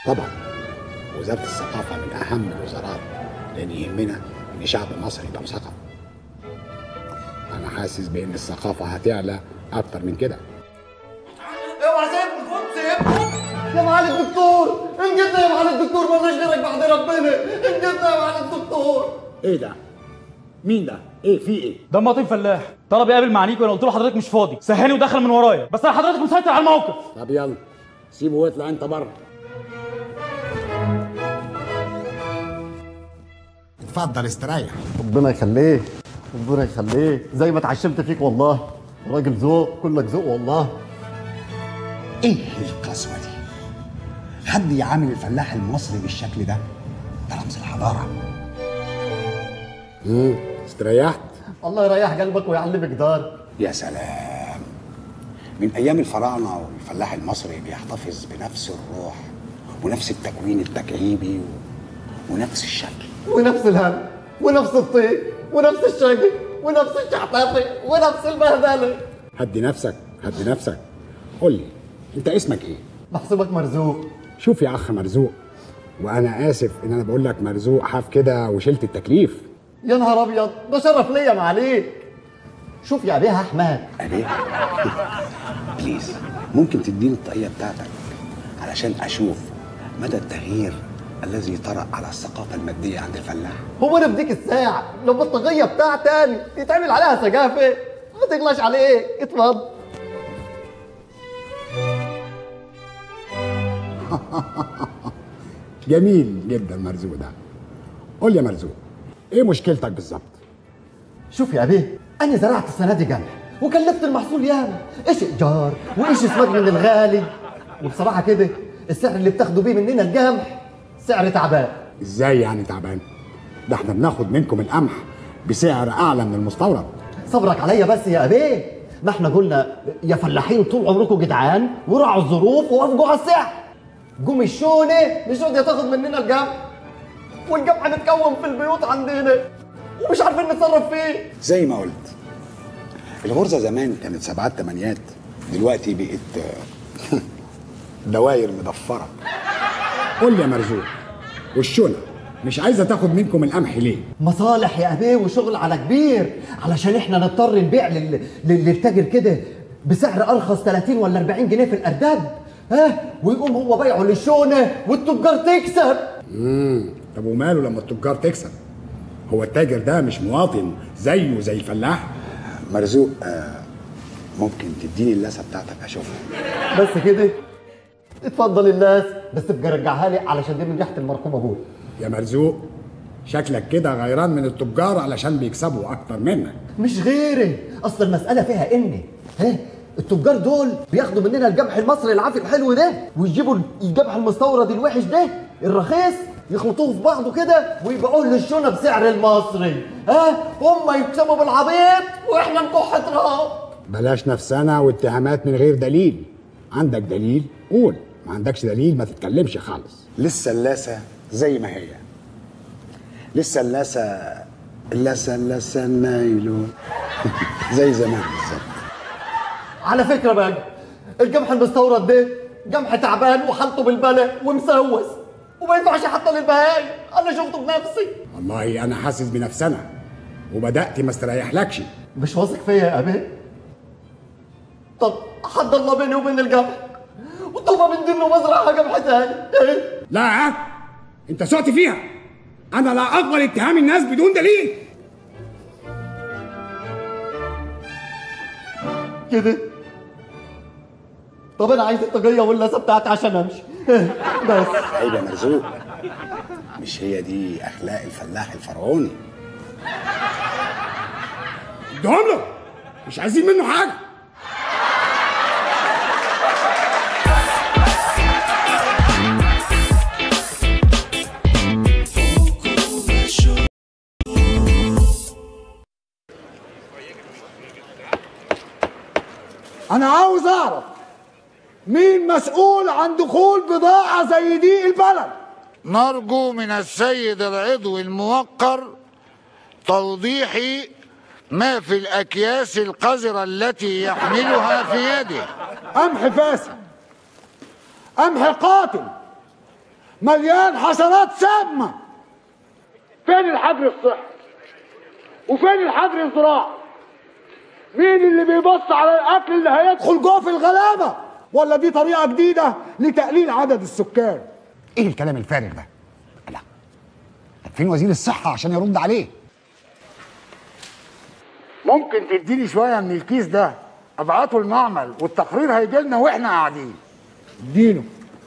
طبعا وزاره الثقافه من اهم الوزارات لان يهمنا ان شعب مصر يبقى مثقف انا حاسس بان الثقافه هتعلى اكتر من كده اوعى سيبني خد سيبني يا معالي الدكتور انجدنا يا معالي الدكتور مالناش غيرك بعد ربنا انجدنا يا معالي الدكتور ايه ده مين ده ايه في ايه ده مطيب فلاح طلب يقابل معنيك وانا قلت له حضرتك مش فاضي سهلني ودخل من ورايا بس انا حضرتك مسيطر على الموقف طب يلا سيبه واطلع انت بره اتفضل استريح ربنا يخليه ربنا يخليه زي ما اتعشمت فيك والله راجل ذوق كلك ذوق والله ايه القسوه دي حد يعامل الفلاح المصري بالشكل ده ده رمز الحضاره امم استريحت الله يريح قلبك ويعلمك دار يا سلام من ايام الفراعنه والفلاح المصري بيحتفظ بنفس الروح ونفس التكوين التكعيبي و... ونفس الشكل ونفس الهم ونفس الطيب ونفس الشقي ونفس الشحطاطي ونفس البهدله هدي نفسك هدي نفسك قول لي انت اسمك ايه محسوبك مرزوق شوف يا اخ مرزوق وانا اسف ان انا بقول لك مرزوق حاف كده وشلت التكليف يا نهار ابيض ده شرف ليا معاليك شوف يا بيها احمد عليه بليز ممكن تديني الطاقية بتاعتك علشان أشوف مدى التغيير الذي طرأ على الثقافة المادية عند الفلاح هو انا بديك الساعة لو بطاقية بتاع تاني يتعمل عليها سقافة ما تغلاش عليه اتفضل جميل جدا مرزوق ده قول لي يا مرزوق ايه مشكلتك بالظبط شوف يا بيه انا زرعت السنة دي قمح وكلفت المحصول ياما ايش ايجار وايش سماد من الغالي وبصراحة كده السعر اللي بتاخدوا بيه مننا القمح سعر تعبان ازاي يعني تعبان ده احنا بناخد منكم القمح بسعر اعلى من المستورد صبرك عليا بس يا ابيه ما احنا قلنا يا فلاحين طول عمركم جدعان وراعوا الظروف ووافقوا على السعر قوم الشونه مش راضيه تاخد مننا القمح والقمح متكون في البيوت عندنا ومش عارفين نتصرف فيه زي ما قلت الغرزة زمان كانت سبعات تمانيات دلوقتي بقت آه، دواير مضفرة قول لي يا مرزوق والشونة مش عايزة تاخد منكم القمح ليه؟ مصالح يا ابيه وشغل على كبير علشان احنا نضطر نبيع لل... لل- للتاجر كده بسعر ارخص 30 ولا 40 جنيه في الارداب ها ويقوم هو بيعه للشونه والتجار تكسب امم طب وماله لما التجار تكسب؟ هو التاجر ده مش مواطن زيه زي الفلاح؟ مرزوق آه ممكن تديني اللاسة بتاعتك اشوفها بس كده اتفضل الناس بس تبقى رجعها لي علشان دي من ريحه المرحوم ابوي يا مرزوق شكلك كده غيران من التجار علشان بيكسبوا اكتر منك مش غيري اصل المساله فيها ان ها التجار دول بياخدوا مننا القمح المصري العافي الحلو ده ويجيبوا القمح المستورد الوحش ده الرخيص يخلطوه في بعضه كده ويبيعوه للشونه بسعر المصري ها هم يكسبوا بالعبيط واحنا نكح تراب بلاش نفسنا واتهامات من غير دليل عندك دليل قول ما عندكش دليل ما تتكلمش خالص لسه اللاسة زي ما هي لسه اللاسة اللاسة اللاسة النايلون زي زمان بالظبط على فكره بقى القمح المستورد ده قمح تعبان وحالته بالبلا ومسوس وما ينفعش حتى للبهايم انا شفته بنفسي والله انا حاسس بنفسنا وبدات ما استريحلكش مش واثق فيا يا ابي طب حد الله بيني وبين القمح وطبعا من ضمنه مزرعه قمح تاني إيه؟ لا انت سقت فيها انا لا اقبل اتهام الناس بدون دليل كده طب انا عايز الطاقيه واللاسه بتاعتي عشان امشي إيه؟ بس عيب يا مرزوق مش هي دي اخلاق الفلاح الفرعوني ادهم له مش عايزين منه حاجه انا عاوز اعرف مين مسؤول عن دخول بضاعة زي دي البلد نرجو من السيد العضو الموقر توضيح ما في الأكياس القذرة التي يحملها في يده قمح فاسد قمح قاتل مليان حشرات سامة فين الحجر الصحي وفين الحجر الزراعي مين اللي بيبص على الاكل اللي هيدخل جوه في الغلابه ولا دي طريقه جديده لتقليل عدد السكان ايه الكلام الفارغ ده لا فين وزير الصحه عشان يرد عليه ممكن تديني شويه من الكيس ده ابعته المعمل والتقرير هيجي لنا واحنا قاعدين دينه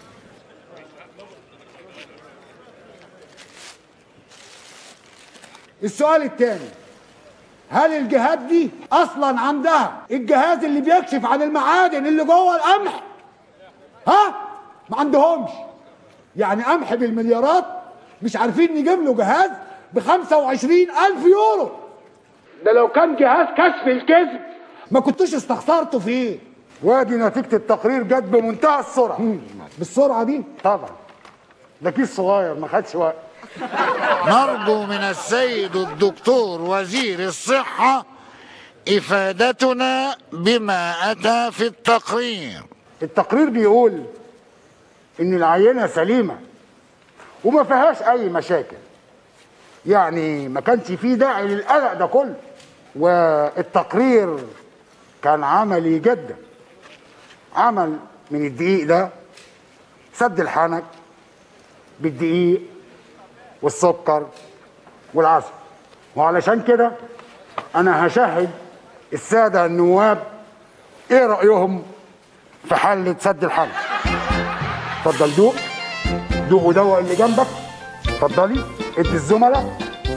السؤال الثاني هل الجهات دي اصلا عندها الجهاز اللي بيكشف عن المعادن اللي جوه القمح ها ما عندهمش يعني قمح بالمليارات مش عارفين نجيب له جهاز ب 25 الف يورو ده لو كان جهاز كشف الكذب ما كنتوش استخسرتوا فيه وادي نتيجه التقرير جت بمنتهى السرعه مم. بالسرعه دي طبعا ده كيس صغير ما خدش وقت نرجو من السيد الدكتور وزير الصحة إفادتنا بما أتى في التقرير التقرير بيقول إن العينة سليمة وما فيهاش أي مشاكل يعني ما كانش فيه داعي للقلق ده كله والتقرير كان عملي جدا عمل من الدقيق ده سد الحنك بالدقيق والسكر والعسل وعلشان كده انا هشهد الساده النواب ايه رايهم في حله سد الحنك اتفضل دوق دوق ودوق اللي جنبك اتفضلي ادي الزملاء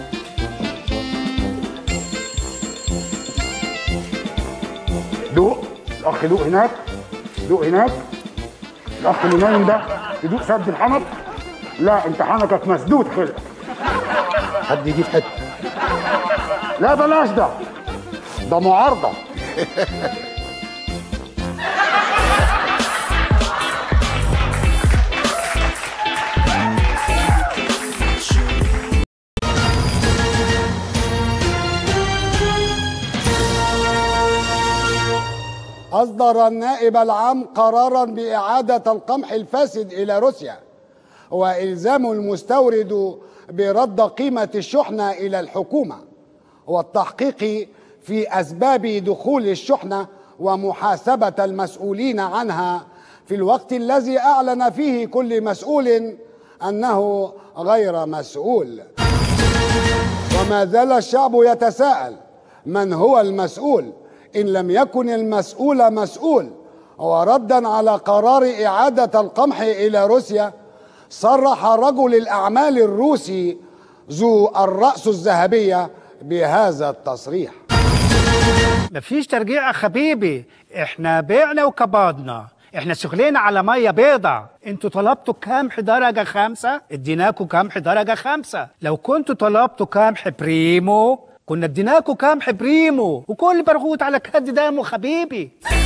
دوق الاخ دوق هناك دوق هناك الاخ اللي نايم ده يدوق سد الحنك لا انت حنكك مسدود خلق حد يجيب حته لا بلاش ده ده معارضه أصدر النائب العام قرارا بإعادة القمح الفاسد إلى روسيا وإلزام المستورد برد قيمة الشحنة إلى الحكومة والتحقيق في أسباب دخول الشحنة ومحاسبة المسؤولين عنها في الوقت الذي أعلن فيه كل مسؤول أنه غير مسؤول وما زال الشعب يتساءل من هو المسؤول ان لم يكن المسؤول مسؤول وردا على قرار اعاده القمح الى روسيا صرح رجل الاعمال الروسي ذو الراس الذهبيه بهذا التصريح مفيش ترجيع يا حبيبي احنا بعنا وكبضنا احنا شغلنا على ميه بيضة انتوا طلبتوا قمح درجة خمسة اديناكوا قمح درجة خمسة لو كنتوا طلبتوا قمح بريمو كنا اديناكوا قمح بريمو وكل برغوت على كد دمه حبيبي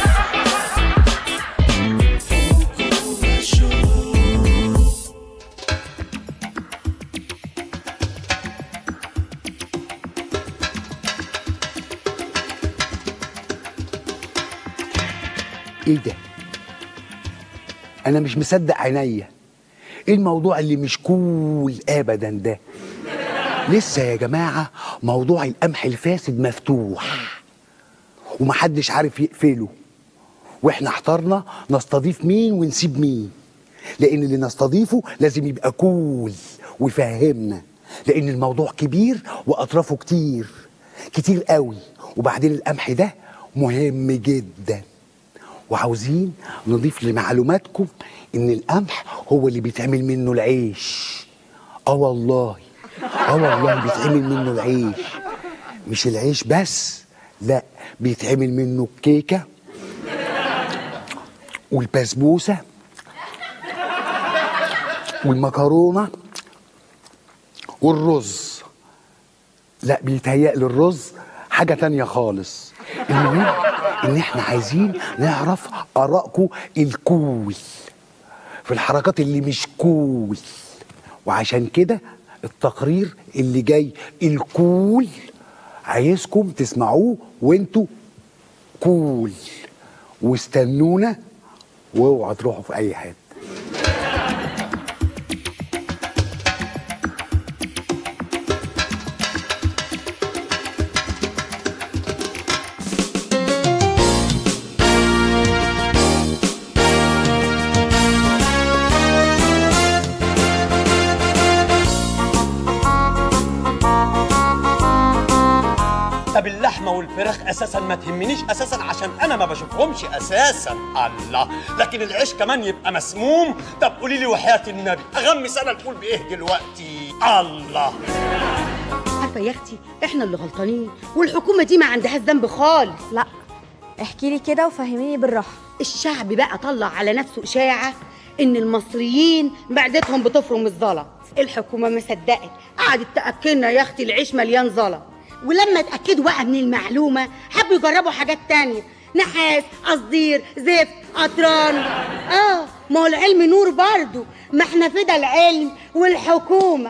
ايه ده انا مش مصدق عينيا ايه الموضوع اللي مش كول ابدا ده لسه يا جماعه موضوع القمح الفاسد مفتوح ومحدش عارف يقفله واحنا احترنا نستضيف مين ونسيب مين لان اللي نستضيفه لازم يبقى كول ويفهمنا لان الموضوع كبير واطرافه كتير كتير قوي وبعدين القمح ده مهم جدا وعاوزين نضيف لمعلوماتكم ان القمح هو اللي بيتعمل منه العيش اه والله اه والله بيتعمل منه العيش مش العيش بس لا بيتعمل منه الكيكه والبسبوسه والمكرونه والرز لا بيتهيألي الرز حاجة تانية خالص المهم ان احنا عايزين نعرف ارائكم الكول في الحركات اللي مش كول وعشان كده التقرير اللي جاي الكول عايزكم تسمعوه وانتوا كول واستنونا واوعوا تروحوا في اي حته اللحمه والفراخ اساسا ما تهمنيش اساسا عشان انا ما بشوفهمش اساسا الله لكن العيش كمان يبقى مسموم طب قولي لي وحياه النبي اغمس انا الفول بايه دلوقتي الله عارفه يا اختي احنا اللي غلطانين والحكومه دي ما عندهاش ذنب خالص لا احكي لي كده وفهميني بالراحه الشعب بقى طلع على نفسه اشاعه ان المصريين معدتهم بتفرم الزلط الحكومه ما صدقت قعدت تاكلنا يا اختي العيش مليان زلط ولما اتاكدوا بقى من المعلومه حبوا يجربوا حاجات تانية نحاس قصدير زفت قطران اه ما هو العلم نور برضه ما احنا فدا العلم والحكومه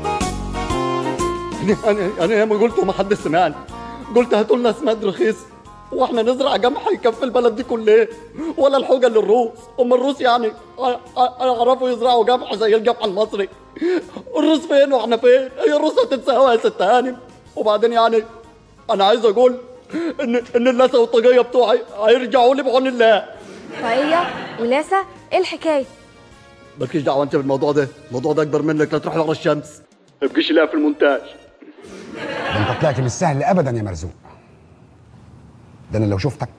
انا انا ياما قلت وما حد سمعني قلت هاتوا لنا اسماد رخيص واحنا نزرع قمح يكفي البلد دي كلها ولا الحوجه للروس هم الروس يعني ع- ع- يعرفوا يزرعوا قمح زي القمح المصري الروس فين واحنا فين هي الروس هتتساوى يا ست هانم وبعدين يعني انا عايز اقول ان ان اللثه والطاقيه بتوعي هيرجعوا لي بعون الله طاقيه ولاسه ايه الحكايه مالكيش دعوه انت بالموضوع ده الموضوع ده اكبر منك لا تروح ورا الشمس ما تبقيش لا في المونتاج ده انت طلعت مش سهل ابدا يا مرزوق ده انا لو شفتك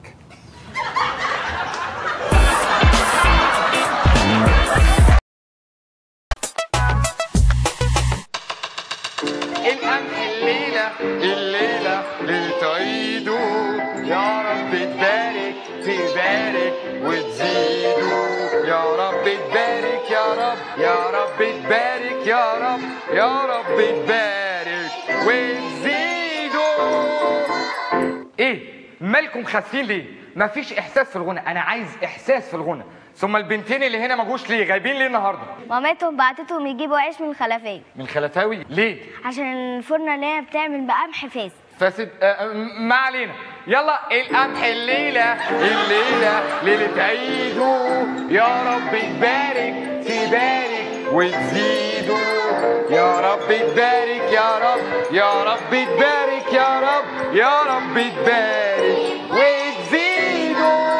القمح الليلة الليلة لتعيدوا يا رب تبارك تبارك وتزيدوا يا رب تبارك يا رب يا رب تبارك يا رب يا رب تبارك وتزيدوا ايه مالكم خاسين ليه مفيش احساس في الغنى انا عايز احساس في الغنى ثم البنتين اللي هنا ما جوش ليه غايبين ليه النهارده مامتهم بعتتهم يجيبوا عيش من الخلفيه من خلفاوي ليه عشان الفرنه اللي هي بتعمل بقمح فاسد فاسد آه، آه، ما علينا يلا القمح الليله الليله ليله عيدوا يا رب تبارك تبارك وتزيدوا يا رب تبارك يا رب يا رب تبارك يا رب يا رب تبارك وتزيدوا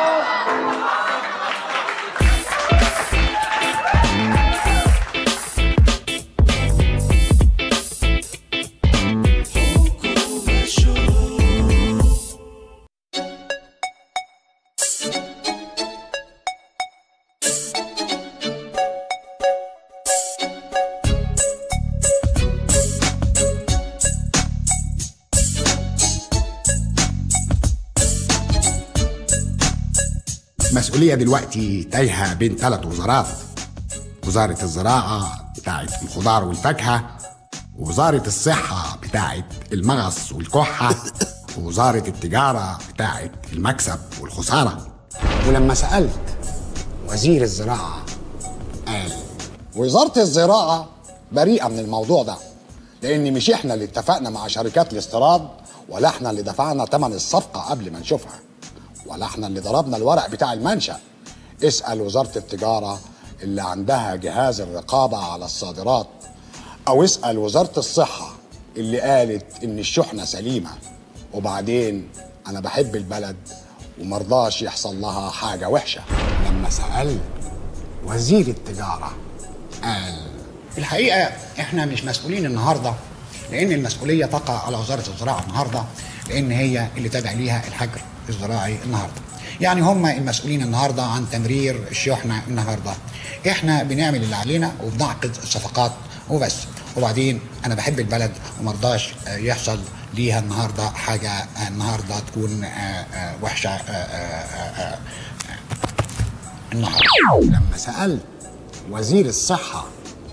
مسؤولية دلوقتي تايهة بين ثلاث وزارات وزارة الزراعة بتاعت الخضار والفاكهة ووزارة الصحة بتاعت المغص والكحة ووزارة التجارة بتاعت المكسب والخسارة ولما سألت وزير الزراعة قال وزارة الزراعة بريئة من الموضوع ده لأن مش احنا اللي اتفقنا مع شركات الاستيراد ولا احنا اللي دفعنا ثمن الصفقة قبل ما نشوفها ولا احنا اللي ضربنا الورق بتاع المنشأ اسأل وزارة التجارة اللي عندها جهاز الرقابة على الصادرات أو اسأل وزارة الصحة اللي قالت إن الشحنة سليمة وبعدين أنا بحب البلد ومرضاش يحصل لها حاجة وحشة لما سألت وزير التجارة قال الحقيقة احنا مش مسؤولين النهاردة لأن المسؤولية تقع على وزارة الزراعة النهاردة لأن هي اللي تابع ليها الحجر الزراعي النهاردة يعني هم المسؤولين النهاردة عن تمرير الشحنة النهاردة احنا بنعمل اللي علينا وبنعقد الصفقات وبس وبعدين انا بحب البلد ومرضاش آه، يحصل ليها النهارده حاجه آه، النهارده تكون آه، آه، وحشه آه، آه، آه، آه، النهارده لما سالت وزير الصحه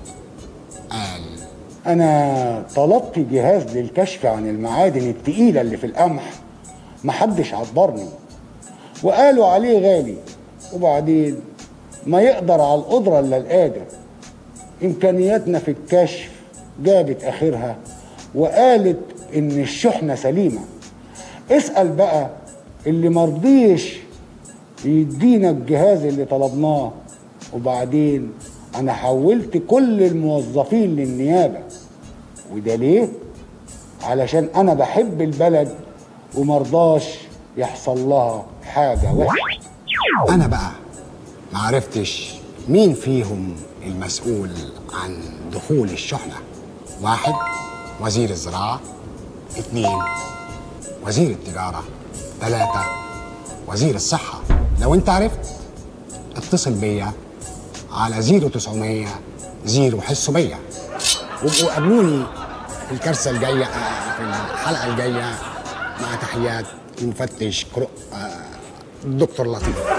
قال انا طلبت جهاز للكشف عن المعادن التقيله اللي في القمح محدش عبرني وقالوا عليه غالي وبعدين ما يقدر على القدرة الا القادر امكانياتنا في الكشف جابت اخرها وقالت ان الشحنة سليمة اسأل بقى اللي مرضيش يدينا الجهاز اللي طلبناه وبعدين انا حولت كل الموظفين للنيابة وده ليه؟ علشان انا بحب البلد ومرضاش يحصل لها حاجة وحشة انا بقى ما عرفتش مين فيهم المسؤول عن دخول الشحنة واحد وزير الزراعة اتنين وزير التجارة ثلاثة وزير الصحة لو انت عرفت اتصل بيا على 0900 زيرو حسوا بيا وابقوا قابلوني في الكارثة الجاية آه، في الحلقة الجاية مع تحيات المفتش كرو... آه، دكتور لطيف